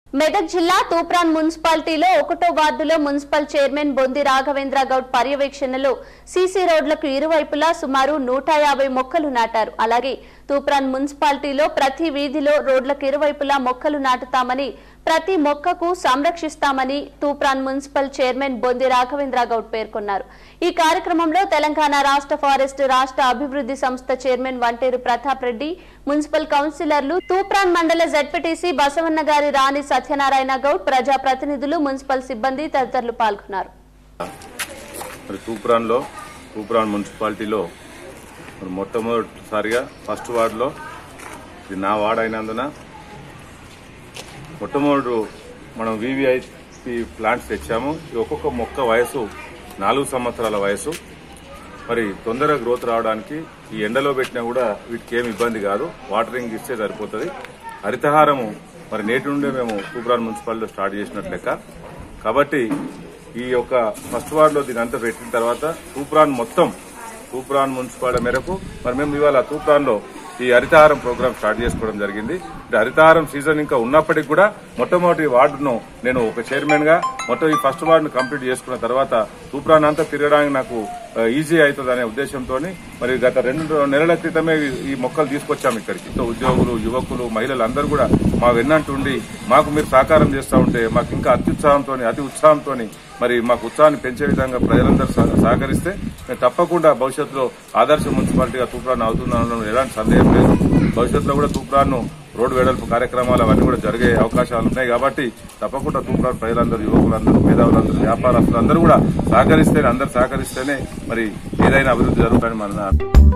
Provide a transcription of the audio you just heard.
మెదక్ జిల్లా తూప్రాన్ మున్సిపాలిటీలో ఒకటో వార్డులో మున్సిపల్ చైర్మన్ బొంది రాఘవేంద్ర గౌడ్ పర్యవేక్షణలో సీసీ రోడ్లకు ఇరువైపులా సుమారు నూట యాభై మొక్కలు నాటారు అలాగే తూప్రాన్ మున్సిపాలిటీలో ప్రతి వీధిలో రోడ్లకు ఇరువైపులా మొక్కలు నాటుతామని ప్రతి మొక్కకు సంరక్షిస్తామని తూప్రాన్ మున్సిపల్ చైర్మన్ బొంది రాఘవేంద్ర గౌడ్ పేర్కొన్నారు ఈ కార్యక్రమంలో తెలంగాణ రాష్ట్ర ఫారెస్ట్ రాష్ట్ర అభివృద్ధి సంస్థ చైర్మన్ వంటేరు ప్రతాప్ రెడ్డి మున్సిపల్ కౌన్సిలర్లు తూప్రాన్ మండల జడ్పీటీసీ బసవన్న గారి రాణి సత్యనారాయణ గౌడ్ ప్రజా ప్రతినిధులు మున్సిపల్ సిబ్బంది తదితరులు పాల్గొన్నారు మరి తూప్రాన్లో తూప్రాన్ మున్సిపాలిటీలో మరి మొట్టమొదటిసారిగా ఫస్ట్ వార్డులో ఇది నా వార్డు అయినందున మొట్టమొదటి మనం వివిఐపి ప్లాంట్స్ తెచ్చాము ఈ ఒక్కొక్క మొక్క వయసు నాలుగు సంవత్సరాల వయసు మరి తొందరగా గ్రోత్ రావడానికి ఈ ఎండలో పెట్టినా కూడా వీటికి ఏమి ఇబ్బంది కాదు వాటరింగ్ ఇస్తే సరిపోతుంది హరితహారము మరి నేటి నుండే మేము తూప్రాన్ మున్సిపాలిటీలో స్టార్ట్ చేసినట్లు లెక్క కాబట్టి ఈ యొక్క ఫస్ట్ వార్డులో దీని అంతా పెట్టిన తర్వాత తూప్రాన్ మొత్తం తూప్రాన్ మున్సిపాలిటీ మేరకు మరి మేము ఇవాళ తూప్రాన్లో ఈ హరితహారం ప్రోగ్రామ్ స్టార్ట్ చేసుకోవడం జరిగింది అంటే హరితహారం సీజన్ ఇంకా ఉన్నప్పటికీ కూడా మొట్టమొదటి వార్డును నేను ఒక చైర్మన్ గా మొత్తం ఈ ఫస్ట్ వార్డును కంప్లీట్ చేసుకున్న తర్వాత తూప్రాన్ అంతా తిరగడానికి నాకు ఆ, ఈజీ అవుతుంది అనే ఉద్దేశంతో మరి గత రెండు నెలల క్రితమే ఈ- ఈ మొక్కలు తీసుకొచ్చాము ఇక్కడికి సో ఉద్యోగులు యువకులు మహిళలు అందరూ కూడా మా వెన్నంటుండి మాకు మీరు సహకారం చేస్తూ ఉంటే మాకు ఇంకా అత్యుత్సాహంతో అతి ఉత్సాహంతో మరి మాకు ఉత్సాహాన్ని పెంచే విధంగా ప్రజలందరూ సహ- సహకరిస్తే నేను తప్పకుండా భవిష్యత్తులో ఆదర్శ మున్సిపాలిటీగా తూప్రాన్ అవుతున్నాను ఎలాంటి సందేహం లేదు భవిష్యత్తులో కూడా తూప్రాన్ను రోడ్డు వెడల్పు కార్యక్రమాలు అవన్నీ కూడా జరిగే అవకాశాలు ఉన్నాయి కాబట్టి తప్పకుండా తూప్రాన్ ప్రజలందరూ యువకులందరూ మేధావులందరూ వ్యాపారస్తులందరూ కూడా సహకరిస్తేనే అందరూ సహకరిస్తేనే మరి ఏదైనా అభివృద్ధి జరుగుతుందని మన